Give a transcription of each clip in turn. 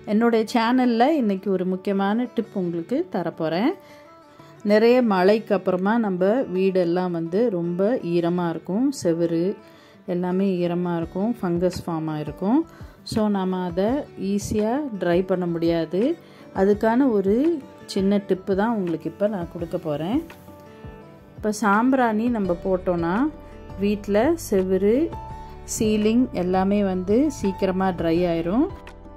என்னுடைய சேனலில் இன்றைக்கி ஒரு முக்கியமான டிப் உங்களுக்கு தரப்போகிறேன் நிறைய மழைக்கு அப்புறமா நம்ம வீடெல்லாம் வந்து ரொம்ப ஈரமாக இருக்கும் செவுரு எல்லாமே ஈரமாக இருக்கும் ஃபங்கஸ் ஃபார்ம் ஆகிருக்கும் ஸோ நம்ம அதை ஈஸியாக ட்ரை பண்ண முடியாது அதுக்கான ஒரு சின்ன டிப்பு தான் உங்களுக்கு இப்போ நான் கொடுக்க போகிறேன் இப்போ சாம்பிராணி நம்ம போட்டோன்னா வீட்டில் செவுரு சீலிங் எல்லாமே வந்து சீக்கிரமாக ட்ரை ஆயிரும்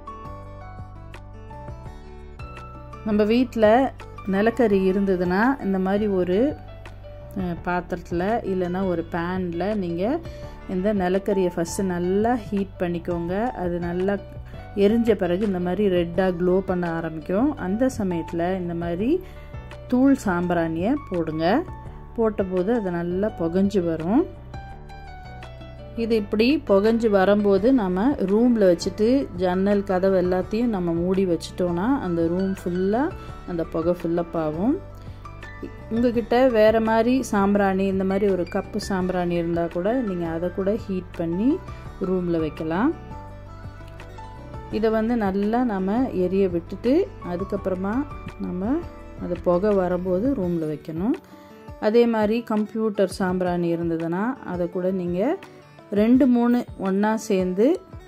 நம்ம வீட்டில் நிலக்கரி இருந்ததுன்னா இந்த மாதிரி ஒரு பாத்திரத்தில் இல்லைன்னா ஒரு பேனில் நீங்கள் இந்த நிலக்கரியை ஃபஸ்ட்டு நல்லா ஹீட் பண்ணிக்கோங்க அது நல்லா எரிஞ்ச பிறகு இந்த மாதிரி ரெட்டாக க்ளோ பண்ண ஆரம்பிக்கும் அந்த சமயத்தில் இந்த மாதிரி தூள் சாம்பிராணியை போடுங்க போட்டபோது அது நல்லா புகஞ்சு வரும் இது இப்படி புகஞ்சு வரும்போது நம்ம ரூமில் வச்சுட்டு ஜன்னல் கதவு எல்லாத்தையும் நம்ம மூடி வச்சிட்டோன்னா அந்த ரூம் ஃபுல்லாக அந்த புகை ஃபுல்லப் ஆகும் உங்ககிட்ட வேறு மாதிரி சாம்பிராணி இந்த மாதிரி ஒரு கப்பு சாம்பிராணி இருந்தால் கூட நீங்கள் அதை கூட ஹீட் பண்ணி ரூமில் வைக்கலாம் இதை வந்து நல்லா நம்ம எரிய விட்டுட்டு அதுக்கப்புறமா நம்ம அது புகை வரும்போது ரூமில் வைக்கணும் அதே மாதிரி கம்ப்யூட்டர் சாம்பிராணி இருந்ததுன்னா அதை கூட நீங்கள் ரெண்டு மூணு ஒன்றா சேர்ந்து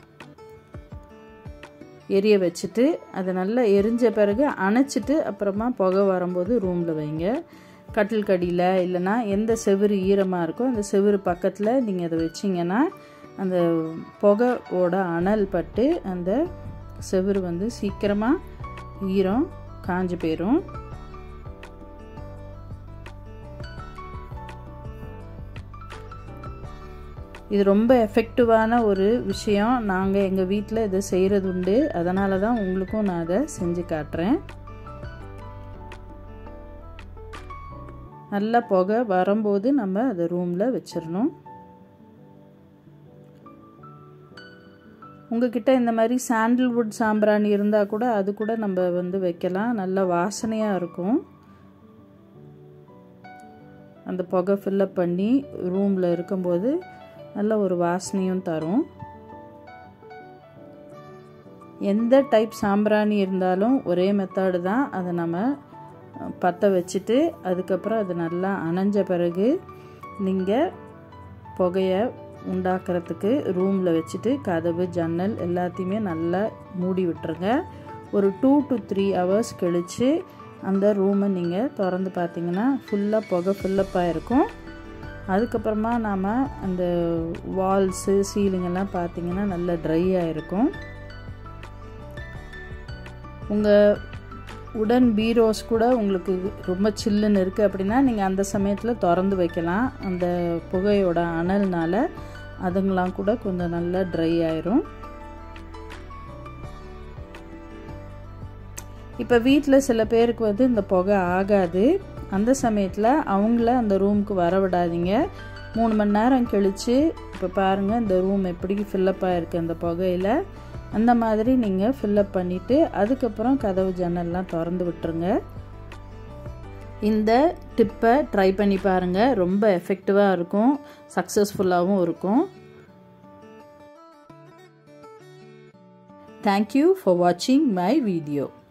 எரிய வச்சுட்டு அதை நல்லா எரிஞ்ச பிறகு அணைச்சிட்டு அப்புறமா புகை வரும்போது ரூமில் வைங்க கட்டில் கடியில் இல்லைன்னா எந்த செவுரு ஈரமாக இருக்கோ அந்த செவுரு பக்கத்தில் நீங்கள் அதை வச்சிங்கன்னா அந்த புகையோட அனல் பட்டு அந்த செவுரு வந்து சீக்கிரமாக ஈரம் காஞ்சு போயிடும் இது ரொம்ப எஃபெக்டிவான ஒரு விஷயம் நாங்கள் எங்கள் வீட்டில் இதை செய்கிறது உண்டு அதனால தான் உங்களுக்கும் நான் அதை செஞ்சு காட்டுறேன் நல்லா புகை வரும்போது நம்ம அதை ரூமில் வச்சிடணும் உங்ககிட்ட இந்த மாதிரி சாண்டில்வுட் சாம்பிராணி இருந்தால் கூட அது கூட நம்ம வந்து வைக்கலாம் நல்ல வாசனையாக இருக்கும் அந்த புகை ஃபில்லப் பண்ணி ரூமில் இருக்கும்போது நல்ல ஒரு வாசனையும் தரும் எந்த டைப் சாம்பிராணி இருந்தாலும் ஒரே மெத்தடு தான் அதை நம்ம பற்ற வச்சுட்டு அதுக்கப்புறம் அது நல்லா அணைஞ்ச பிறகு நீங்கள் புகையை உண்டாக்குறதுக்கு ரூமில் வச்சுட்டு கதவு ஜன்னல் எல்லாத்தையுமே நல்லா மூடி விட்டுருங்க ஒரு டூ டு த்ரீ ஹவர்ஸ் கழித்து அந்த ரூமை நீங்கள் திறந்து பார்த்தீங்கன்னா ஃபுல்லாக புகை ஃபில்லப்பாக இருக்கும் அதுக்கப்புறமா நாம் அந்த வால்ஸு சீலிங் எல்லாம் பார்த்தீங்கன்னா நல்லா ட்ரை ஆகிருக்கும் உங்கள் உடன் பீரோஸ் கூட உங்களுக்கு ரொம்ப சில்லுன்னு இருக்குது அப்படின்னா நீங்கள் அந்த சமயத்தில் திறந்து வைக்கலாம் அந்த புகையோட அனல்னால் அதுங்களாம் கூட கொஞ்சம் நல்லா ட்ரை ஆயிரும் இப்போ வீட்டில் சில பேருக்கு வந்து இந்த புகை ஆகாது அந்த சமயத்தில் அவங்கள அந்த ரூமுக்கு வர விடாதீங்க மூணு மணி நேரம் கழித்து இப்போ பாருங்கள் இந்த ரூம் எப்படி ஃபில்லப் ஆகிருக்கு அந்த புகையில் அந்த மாதிரி நீங்கள் ஃபில்லப் பண்ணிவிட்டு அதுக்கப்புறம் கதவு ஜன்னல்லாம் திறந்து விட்டுருங்க இந்த டிப்பை ட்ரை பண்ணி பாருங்கள் ரொம்ப எஃபெக்டிவாக இருக்கும் சக்ஸஸ்ஃபுல்லாகவும் இருக்கும் தேங்க்யூ ஃபார் வாட்சிங் மை வீடியோ